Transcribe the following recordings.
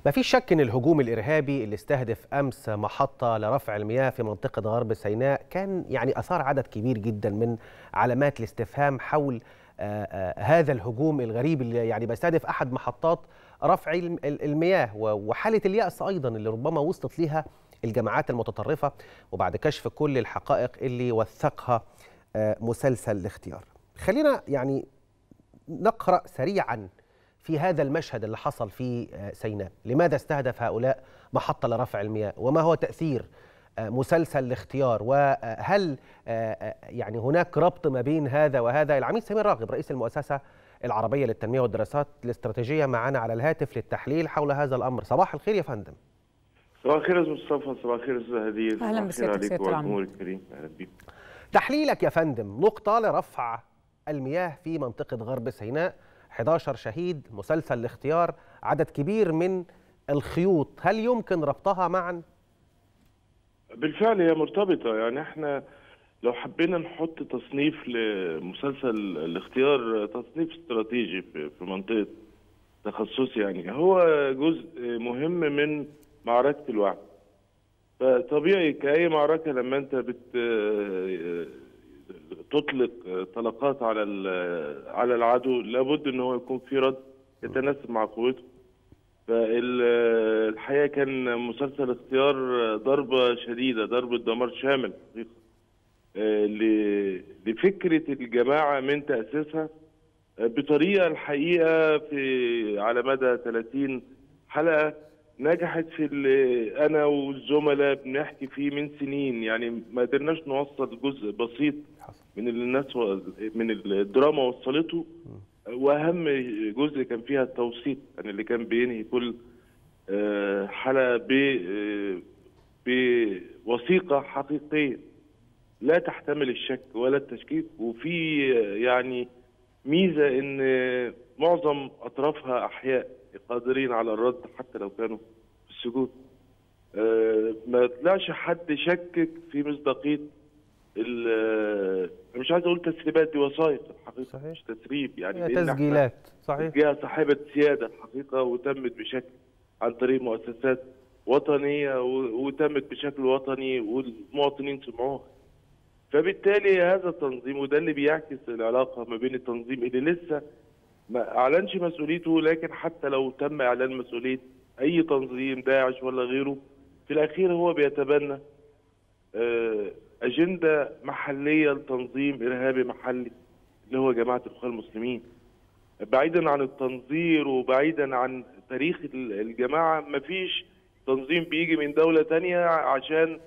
ما فيش شك ان الهجوم الارهابي اللي استهدف امس محطه لرفع المياه في منطقه غرب سيناء كان يعني اثار عدد كبير جدا من علامات الاستفهام حول آآ آآ هذا الهجوم الغريب اللي يعني بيستهدف احد محطات رفع المياه وحاله الياس ايضا اللي ربما وصلت ليها الجماعات المتطرفه وبعد كشف كل الحقائق اللي وثقها مسلسل الاختيار. خلينا يعني نقرا سريعا في هذا المشهد اللي حصل في سيناء لماذا استهدف هؤلاء محطة لرفع المياه وما هو تأثير مسلسل الاختيار وهل يعني هناك ربط ما بين هذا وهذا العميد سمير راغب رئيس المؤسسة العربية للتنمية والدراسات الاستراتيجية معنا على الهاتف للتحليل حول هذا الأمر صباح الخير يا فندم صباح الخير يا مصطفى صباح الخير استاذ هديه اهلا بسيادتك سياده العميد الكريم اهلا بيك تحليلك يا فندم نقطة لرفع المياه في منطقة غرب سيناء 11 شهيد مسلسل الاختيار عدد كبير من الخيوط هل يمكن ربطها معا بالفعل هي مرتبطة يعني احنا لو حبينا نحط تصنيف لمسلسل الاختيار تصنيف استراتيجي في منطقة تخصصي يعني هو جزء مهم من معركة الوعي فطبيعي كأي معركة لما انت بت تطلق طلقات على على العدو لابد ان هو يكون في رد يتناسب مع قوته فالحقيقه كان مسلسل اختيار ضربه شديده ضربه دمار شامل حقيقه لفكره الجماعه من تاسيسها بطريقه الحقيقه في على مدى 30 حلقه نجحت في اللي انا والزملاء بنحكي فيه من سنين يعني ما قدرناش نوصل جزء بسيط من اللي الناس و... من الدراما وصلته واهم جزء كان فيها التوسيط يعني اللي كان بينهي كل حلقه ب بوثيقه حقيقيه لا تحتمل الشك ولا التشكيك وفي يعني ميزه ان معظم اطرافها احياء قادرين على الرد حتى لو كانوا في السجود أه ما طلعش حد شكك في مصداقيه مش عايز اقول تسريبات دي وثائق الحقيقه صحيح. مش تسريب يعني هي تسجيلات صحيح جهه صاحبه سياده الحقيقه وتمت بشكل عن طريق مؤسسات وطنيه وتمت بشكل وطني والمواطنين سمعوها فبالتالي هذا التنظيم وده اللي بيعكس العلاقه ما بين التنظيم اللي لسه ما اعلنش مسؤوليته لكن حتى لو تم اعلان مسؤوليه اي تنظيم داعش ولا غيره في الاخير هو بيتبنى اجنده محليه لتنظيم ارهابي محلي اللي هو جماعه الاخوان المسلمين بعيدا عن التنظير وبعيدا عن تاريخ الجماعه مفيش تنظيم بيجي من دوله تانية عشان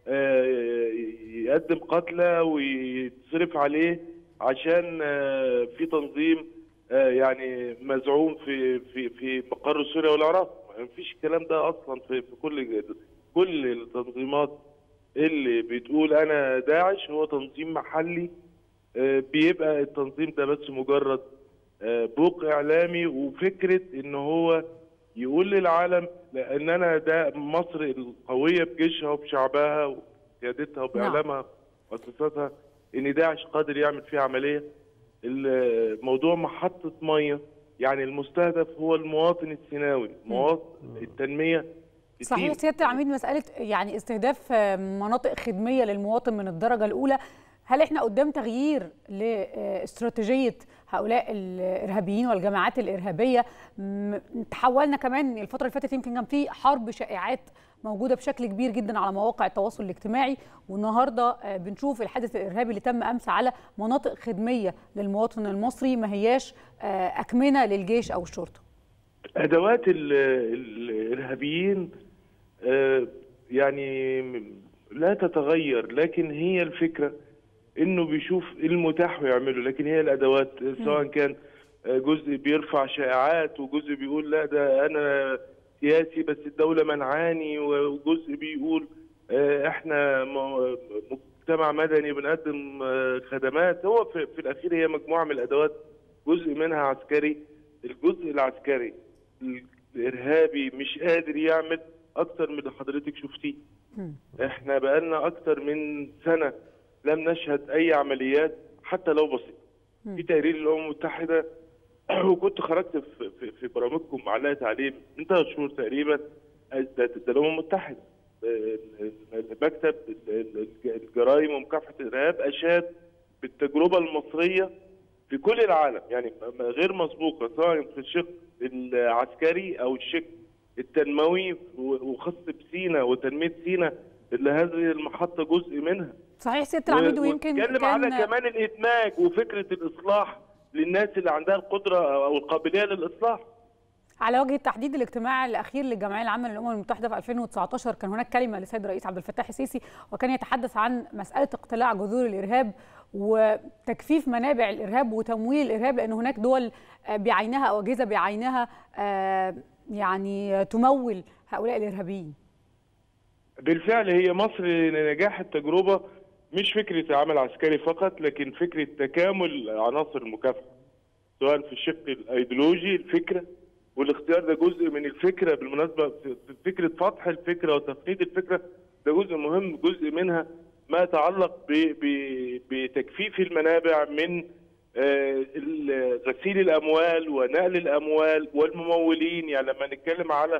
يقدم قتلى ويتصرف عليه عشان في تنظيم يعني مزعوم في في في مقر سوريا والعراق ما فيش الكلام ده اصلا في في كل كل التنظيمات اللي بتقول انا داعش هو تنظيم محلي بيبقى التنظيم ده بس مجرد بوق اعلامي وفكره ان هو يقول للعالم لان انا ده مصر القويه بجيشها وبشعبها وقيادتها وباعلامها ومؤسساتها ان داعش قادر يعمل فيها عمليه الموضوع محطة مية يعني المستهدف هو المواطن السيناوي مواطن التنمية صحيح سيادة العميد مسألة يعني استهداف مناطق خدمية للمواطن من الدرجة الأولى هل احنا قدام تغيير لاستراتيجية هؤلاء الإرهابيين والجماعات الإرهابية تحولنا كمان الفترة اللي فاتت يمكن كان في حرب شائعات موجودة بشكل كبير جدا على مواقع التواصل الاجتماعي والنهاردة بنشوف الحادث الإرهابي اللي تم أمس على مناطق خدمية للمواطن المصري ما هياش أكمنة للجيش أو الشرطة أدوات الإرهابيين يعني لا تتغير لكن هي الفكرة انه بيشوف المتاح ويعمله لكن هي الادوات سواء كان جزء بيرفع شائعات وجزء بيقول لا ده انا سياسي بس الدولة منعاني وجزء بيقول احنا مجتمع مدني بنقدم خدمات هو في, في الاخير هي مجموعة من الادوات جزء منها عسكري الجزء العسكري الارهابي مش قادر يعمل اكتر من اللي حضرتك شفتيه احنا بقالنا اكتر من سنة لم نشهد اي عمليات حتى لو بسيطة في تقرير الامم المتحدة وكنت خرجت في, في, في برامجكم علقت عليه من ثلاث شهور تقريبا ده ده الامم المتحده مكتب الجرائم ومكافحه الارهاب اشاد بالتجربه المصريه في كل العالم يعني غير مسبوقه سواء في الشق العسكري او الشق التنموي وخاصه بسينا وتنميه سينا اللي هذه المحطه جزء منها صحيح سياده العميد ويمكن اتكلم كان على كمان الادماج وفكره الاصلاح للناس اللي عندها القدره او القابليه للاصلاح على وجه التحديد الاجتماع الاخير للجمعيه العامه للامم المتحده في 2019 كان هناك كلمه للسيد الرئيس عبد الفتاح السيسي وكان يتحدث عن مساله اقتلاع جذور الارهاب وتكفيف منابع الارهاب وتمويل الارهاب لان هناك دول بعينها او اجهزه بعينها يعني تمول هؤلاء الارهابيين. بالفعل هي مصر لنجاح التجربه مش فكره عمل عسكري فقط لكن فكره تكامل عناصر المكافحه سواء في الشق الايديولوجي الفكره والاختيار ده جزء من الفكره بالمناسبه فكره فتح الفكره وتفقيد الفكره ده جزء مهم جزء منها ما يتعلق بتكفيف المنابع من غسيل الاموال ونقل الاموال والممولين يعني لما نتكلم على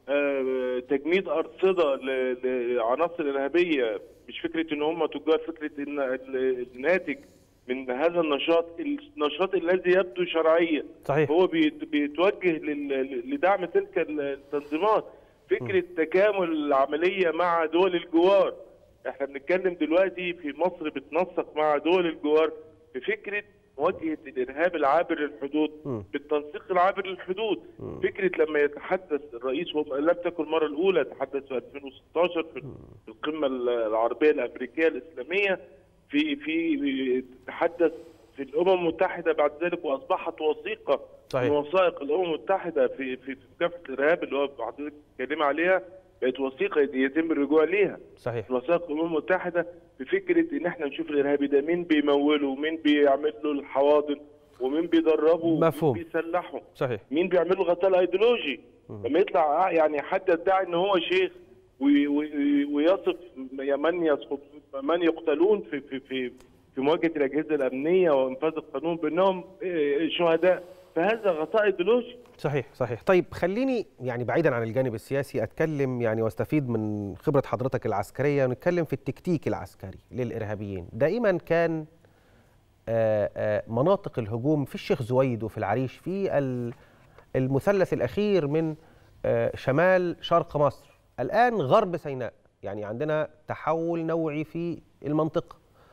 تجميد ارصده لعناصر ارهابيه مش فكره ان هم تجار فكره ان الناتج من هذا النشاط النشاط الذي يبدو شرعيا صحيح. هو بيتوجه لدعم تلك التنظيمات فكره تكامل العمليه مع دول الجوار احنا بنتكلم دلوقتي في مصر بتنسق مع دول الجوار في فكره مواجهه الارهاب العابر للحدود م. بالتنسيق العابر للحدود م. فكره لما يتحدث الرئيس ولم تكن المره الاولى تحدث في 2016 في القمه العربيه الامريكيه الاسلاميه في في تحدث في الامم المتحده بعد ذلك واصبحت وثيقه صحيح. من وثائق الامم المتحده في في مكافحه الارهاب اللي هو حضرتك بتتكلم عليها بقت وثيقه يتم الرجوع ليها صحيح وثائق الامم المتحده بفكره ان احنا نشوف الارهابي ده مين بيموله ومين بيعمل له الحواضن ومين بيدربه مفهوم. ومين بيسلحه صحيح مين بيعمل له غسال ايديولوجي لما يطلع يعني حد يدعي ان هو شيخ وي- وي- ويصف من يسقط من يقتلون في في في في مواجهه الاجهزه الامنيه وانفاذ القانون بانهم إيه، شهداء فهذا غطاء ايديولوجي صحيح صحيح طيب خليني يعني بعيدا عن الجانب السياسي اتكلم يعني واستفيد من خبره حضرتك العسكريه ونتكلم في التكتيك العسكري للارهابيين دائما كان آه، آه، مناطق الهجوم في الشيخ زويد وفي العريش في ال- المثلث الاخير من آه، شمال شرق مصر الان غرب سيناء يعني عندنا تحول نوعي في المنطقه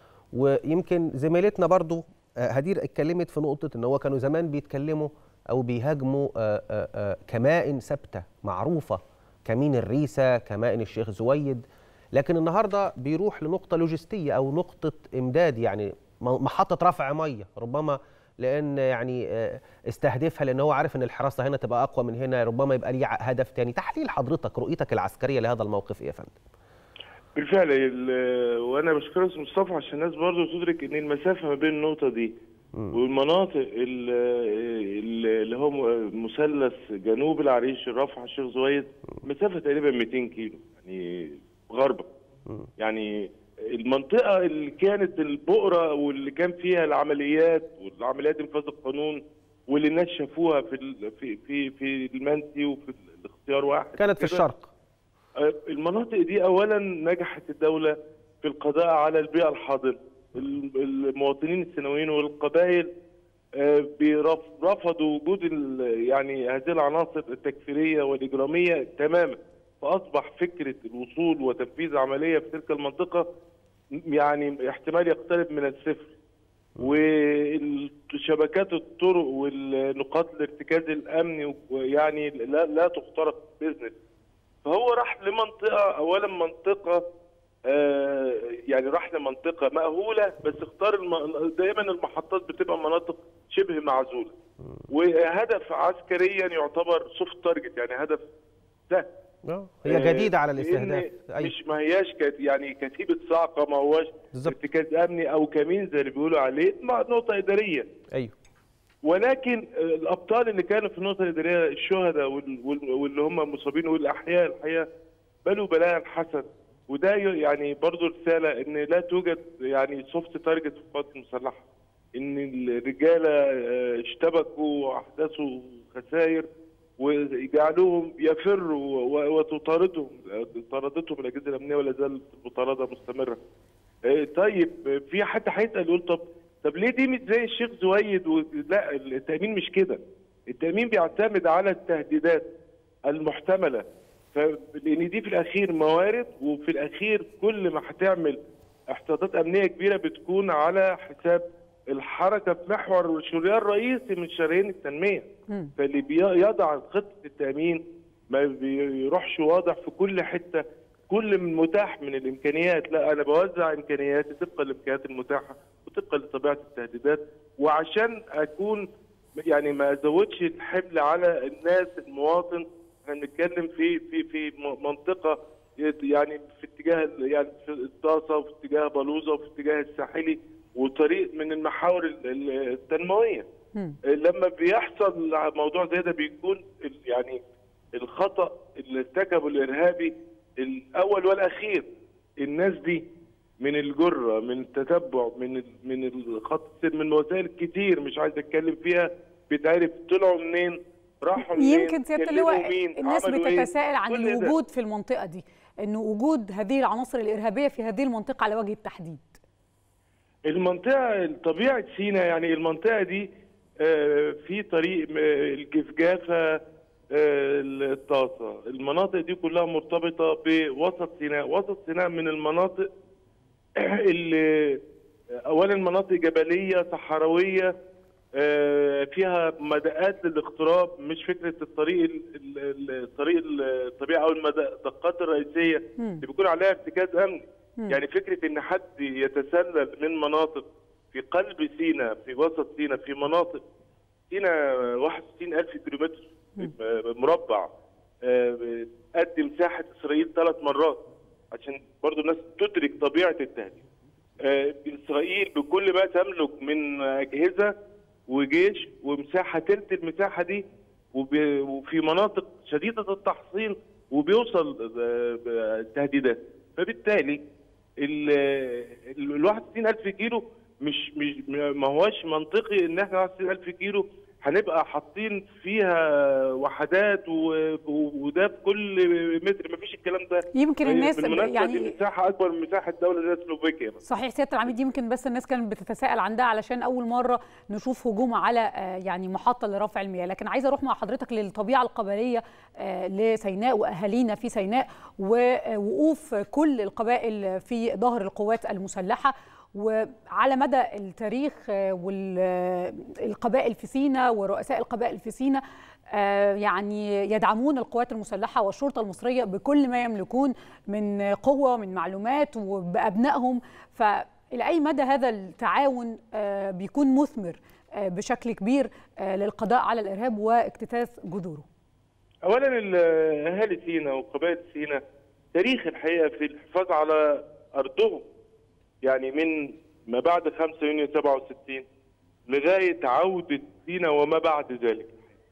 ويمكن زميلتنا برضو آه، هدير اتكلمت في نقطة ان هو كانوا زمان بيتكلموا او بيهاجموا آه، آه، آه، كمائن ثابتة معروفة كمين الريسة كمائن الشيخ زويد لكن النهاردة بيروح لنقطة لوجستية او نقطة امداد يعني م- محطة رفع مية ربما لان يعني آه، استهدفها لان هو عارف ان الحراسة هنا تبقى اقوى من هنا ربما يبقى ليه هدف تاني تحليل حضرتك رؤيتك العسكرية لهذا الموقف ايه يا فندم بالفعل ال- وانا بشكرك أستاذ مصطفى عشان الناس برضو تدرك ان المسافه ما بين النقطه دي والمناطق ال- ال- اللي هو م- مثلث جنوب العريش رفح الشيخ زويد مسافه تقريبا 200 كيلو يعني غربا يعني المنطقه اللي كانت البؤره واللي كان فيها العمليات والعمليات انفاذ القانون واللي الناس شافوها في ال- في في في المنسي وفي الاختيار واحد كانت في كده. الشرق المناطق دي اولا نجحت الدوله في القضاء على البيئه الحاضره المواطنين السنويين والقبائل آه، بيرف- رفضوا وجود ال- يعني هذه العناصر التكفيريه والاجراميه تماما فاصبح فكره الوصول وتنفيذ عمليه في تلك المنطقه يعني احتمال يقترب من الصفر وشبكات الطرق والنقاط الارتكاز الامني يعني لا لا تخترق باذن الله فهو راح لمنطقه اولا منطقه آه يعني راح لمنطقه مأهوله بس اختار الم... دايما المحطات بتبقى مناطق شبه معزوله وهدف عسكريا يعتبر سوفت تارجت يعني هدف سهل آه، هي جديده على لأن الاستهداف أيوة. مش ما هياش كت يعني كتيبه صاعقه ما هوش بالظبط. ارتكاز امني او كمين زي اللي بيقولوا عليه ما نقطه اداريه ايوه ولكن آه، الابطال اللي كانوا في النقطه الاداريه الشهداء وال- وال- واللي هم المصابين والاحياء الحقيقه بلوا بلاء حسن وده ي- يعني برضو رساله ان لا توجد يعني سوفت تارجت في القوات المسلحه ان الرجاله آه، اشتبكوا واحدثوا خسائر وجعلوهم يفروا و- وتطاردهم طاردتهم الاجهزه الامنيه ولا زالت المطارده مستمره. آه، طيب آه، في حد هيسال يقول طب طب ليه دي مش زي الشيخ زويد و... لا التامين مش كده. التامين بيعتمد على التهديدات المحتمله ف... لان دي في الاخير موارد وفي الاخير كل ما هتعمل احتياطات امنيه كبيره بتكون على حساب الحركه في محور شريان رئيسي من شرايين التنميه مم. فاللي بيضع خطه التامين ما بيروحش واضح في كل حته كل من متاح من الامكانيات لا انا بوزع امكانياتي طبقا للامكانيات المتاحه وطبقا لطبيعه التهديدات وعشان اكون يعني ما ازودش الحمل على الناس المواطن احنا بنتكلم في في في م- منطقه يعني في اتجاه ال- يعني في الطاسه وفي اتجاه بلوزه وفي اتجاه الساحلي وطريق من المحاور ال- ال- التنمويه مم. لما بيحصل موضوع زي ده بيكون ال- يعني الخطا اللي ارتكبه الارهابي الاول والاخير الناس دي من الجره من التتبع من ال- من الخط السير من وسائل كتير مش عايز اتكلم فيها بتعرف طلعوا منين راحوا منين يمكن سياده كلموا اللواء مين الناس عملوا إيه؟ بتتساءل عن كل ده. الوجود في المنطقه دي انه وجود هذه العناصر الارهابيه في هذه المنطقه على وجه التحديد المنطقة طبيعة سينا يعني المنطقة دي آه، في طريق آه، الجفجافة آه، الطاسة المناطق دي كلها مرتبطة بوسط سيناء وسط سيناء من المناطق اللي أولا مناطق جبلية صحراوية آه، فيها مدقات للاقتراب مش فكرة الطريق ال- ال- الطريق الطبيعي أو المدقات الرئيسية مم. اللي بيكون عليها ارتكاز أمني مم. يعني فكره ان حد يتسلل من مناطق في قلب سينا في وسط سينا في مناطق سينا 61000 كيلومتر مربع آه، قد مساحه اسرائيل ثلاث مرات عشان برضو الناس تدرك طبيعه التهديد آه، اسرائيل بكل ما تملك من اجهزه وجيش ومساحه تلت المساحه دي وب- وفي مناطق شديده التحصين وبيوصل آه، آه، تهديدات فبالتالي ال ال 61000 كيلو مش مش ما هوش منطقي ان احنا 61000 كيلو هنبقى حاطين فيها وحدات و- و- وده في كل متر ما فيش الكلام ده يمكن الناس بالمناسبه يعني دي مساحه اكبر من مساحه دوله زي سلوفاكيا مثلا صحيح سياده العميد يمكن بس الناس كانت بتتساءل عن ده علشان اول مره نشوف هجوم على آه، يعني محطه لرفع المياه لكن عايزه اروح مع حضرتك للطبيعه القبليه آه، لسيناء واهالينا في سيناء ووقوف كل القبائل في ظهر القوات المسلحه وعلى مدى التاريخ والقبائل في سيناء ورؤساء القبائل في سيناء آه، يعني يدعمون القوات المسلحة والشرطة المصرية بكل ما يملكون من قوة ومن معلومات وبأبنائهم فإلى أي مدى هذا التعاون آه، بيكون مثمر آه، بشكل كبير آه، للقضاء على الإرهاب واكتتاث جذوره اولا ال- اهالي سينا وقبائل سينا تاريخ الحقيقه في الحفاظ على ارضهم يعني من ما بعد 5 يونيو 67 لغايه عوده سينا وما بعد ذلك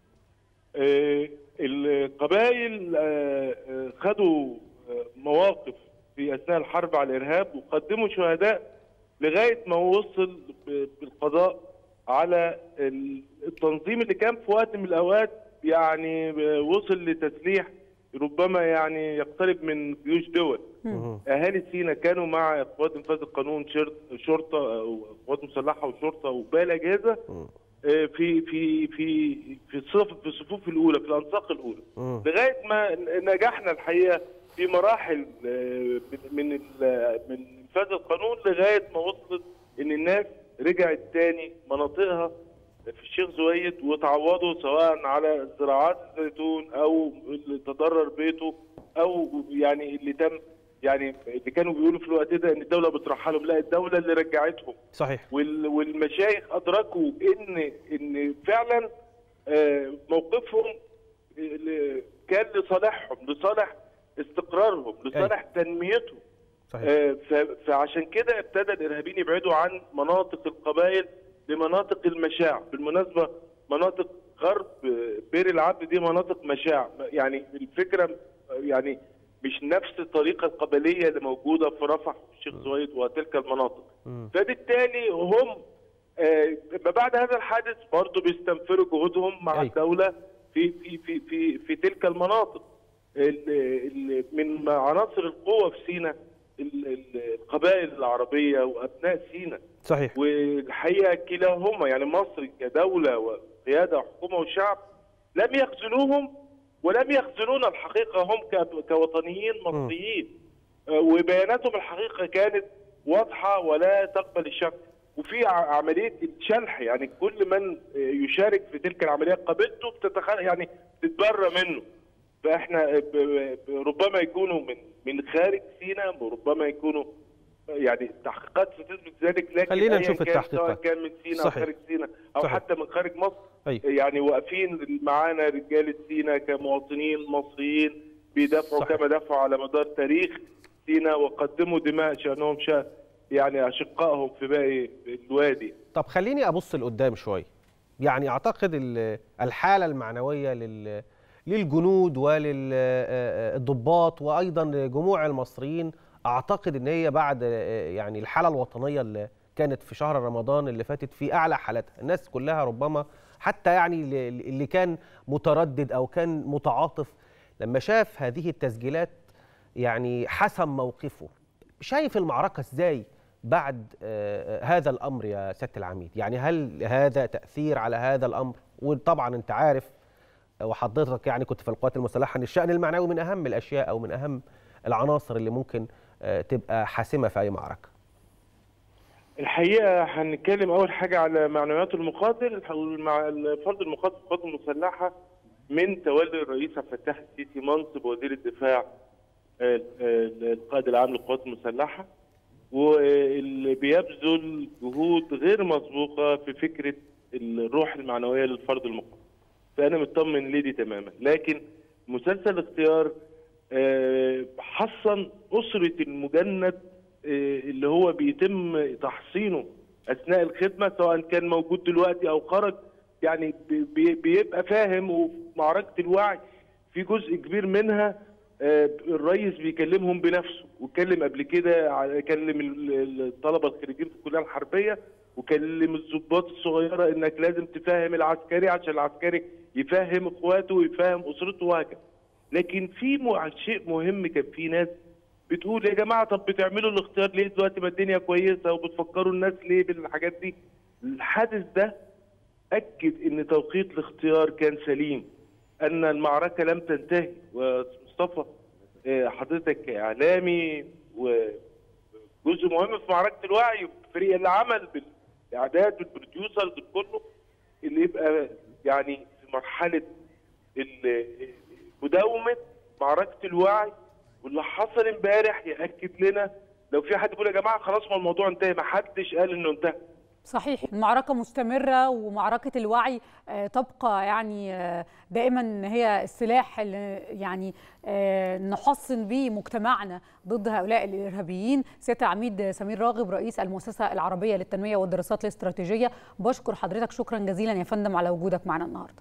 آه، القبائل آه، آه، خدوا آه، مواقف في اثناء الحرب على الارهاب وقدموا شهداء لغايه ما وصل ب- بالقضاء على ال- التنظيم اللي كان في وقت من الاوقات يعني وصل لتسليح ربما يعني يقترب من جيوش دول اهالي سينا كانوا مع قوات انفاذ القانون شرط شرطه أو قوات مسلحه وشرطه وباقي الاجهزه آه، في في في في الصف في الصفوف الاولى في الانساق الاولى مم. لغايه ما نجحنا الحقيقه في مراحل آه، من من ال- من انفاذ القانون لغايه ما وصلت ان الناس رجعت تاني مناطقها في الشيخ زويد وتعوضوا سواء على زراعات الزيتون او اللي تضرر بيته او يعني اللي تم يعني اللي كانوا بيقولوا في الوقت ده ان الدوله بترحلهم لا الدوله اللي رجعتهم صحيح وال- والمشايخ ادركوا ان ان فعلا آه، موقفهم ل- كان لصالحهم لصالح استقرارهم لصالح تنميتهم صحيح آه، ف- فعشان كده ابتدى الارهابيين يبعدوا عن مناطق القبائل لمناطق المشاع بالمناسبه مناطق غرب آه، بير العبد دي مناطق مشاع يعني الفكره آه، يعني مش نفس الطريقه القبليه اللي موجوده في رفح والشيخ زويد وتلك المناطق مم. فبالتالي هم آه، ما بعد هذا الحادث برضه بيستنفروا جهودهم مع أيوة. الدوله في في في في في تلك المناطق ال- ال- من عناصر القوه في سيناء ال- ال- القبائل العربيه وابناء سيناء صحيح والحقيقه كلاهما يعني مصر كدوله وقياده وحكومه وشعب لم يخذلوهم ولم يخذلونا الحقيقه هم ك- كوطنيين مصريين آه، وبياناتهم الحقيقه كانت واضحه ولا تقبل الشك وفي ع- عمليه شلح يعني كل من آه، يشارك في تلك العمليه قابلته بتتخ... يعني تتبرى منه فاحنا ب- ب- ربما يكونوا من من خارج سيناء وربما يكونوا يعني التحقيقات ستثبت ذلك لكن خلينا أياً نشوف كان سواء التحقيقات. كان من سيناء او صحيح. خارج سيناء او صحيح. حتى من خارج مصر أيوة. يعني واقفين معانا رجاله سيناء كمواطنين مصريين بيدافعوا صحيح. كما دافعوا على مدار تاريخ سيناء وقدموا دماء شانهم شا يعني اشقائهم في باقي الوادي طب خليني ابص لقدام شويه يعني اعتقد ال- الحاله المعنويه لل للجنود وللضباط وايضا جموع المصريين اعتقد ان هي بعد آه، يعني الحاله الوطنيه اللي كانت في شهر رمضان اللي فاتت في اعلى حالاتها الناس كلها ربما حتى يعني اللي- اللي كان متردد او كان متعاطف لما شاف هذه التسجيلات يعني حسم موقفه شايف المعركة ازاي بعد آه، آه، هذا الأمر يا سيادة العميد يعني هل هذا تأثير على هذا الأمر وطبعا أنت عارف آه، وحضرتك يعني كنت في القوات المسلحة أن الشأن المعنوي من أهم الأشياء أو من أهم العناصر اللي ممكن آه، تبقى حاسمة في أي معركة الحقيقه هنتكلم اول حاجه على معنويات المقاتل مع الفرد المقاتل في القوات المسلحه من تولي الرئيس عبد الفتاح السيسي منصب وزير الدفاع آه، آه، القائد العام للقوات المسلحه واللي بيبذل جهود غير مسبوقه في فكره الروح المعنويه للفرد المقاتل فانا مطمن لدي تماما لكن مسلسل اختيار آه، حصن اسره المجند آه، اللي هو بيتم تحصينه اثناء الخدمه سواء كان موجود دلوقتي او خرج يعني بي- بي- بيبقى فاهم وفي معركه الوعي في جزء كبير منها آه، الرئيس بيكلمهم بنفسه واتكلم قبل كده ع- كلم ال- ال- الطلبه الخريجين في الكليه الحربيه وكلم الضباط الصغيره انك لازم تفهم العسكري عشان العسكري يفهم اخواته ويفهم اسرته وهكذا لكن في م- شيء مهم كان في ناس بتقول يا جماعه طب بتعملوا الاختيار ليه دلوقتي ما الدنيا كويسه وبتفكروا الناس ليه بالحاجات دي الحادث ده اكد ان توقيت الاختيار كان سليم ان المعركه لم تنتهي ومصطفى آه، حضرتك اعلامي وجزء مهم في معركه الوعي فريق العمل بالاعداد بالبروديوسرز بكله اللي يبقى يعني في مرحله ال- مداومه معركه الوعي واللي حصل امبارح ياكد لنا لو في حد بيقول يا جماعه خلاص ما الموضوع انتهى ما حدش قال انه انتهى صحيح المعركة مستمرة ومعركة الوعي آه، تبقى يعني آه، دائما هي السلاح اللي يعني آه، نحصن به مجتمعنا ضد هؤلاء الإرهابيين سيادة العميد سمير راغب رئيس المؤسسة العربية للتنمية والدراسات الاستراتيجية بشكر حضرتك شكرا جزيلا يا فندم على وجودك معنا النهاردة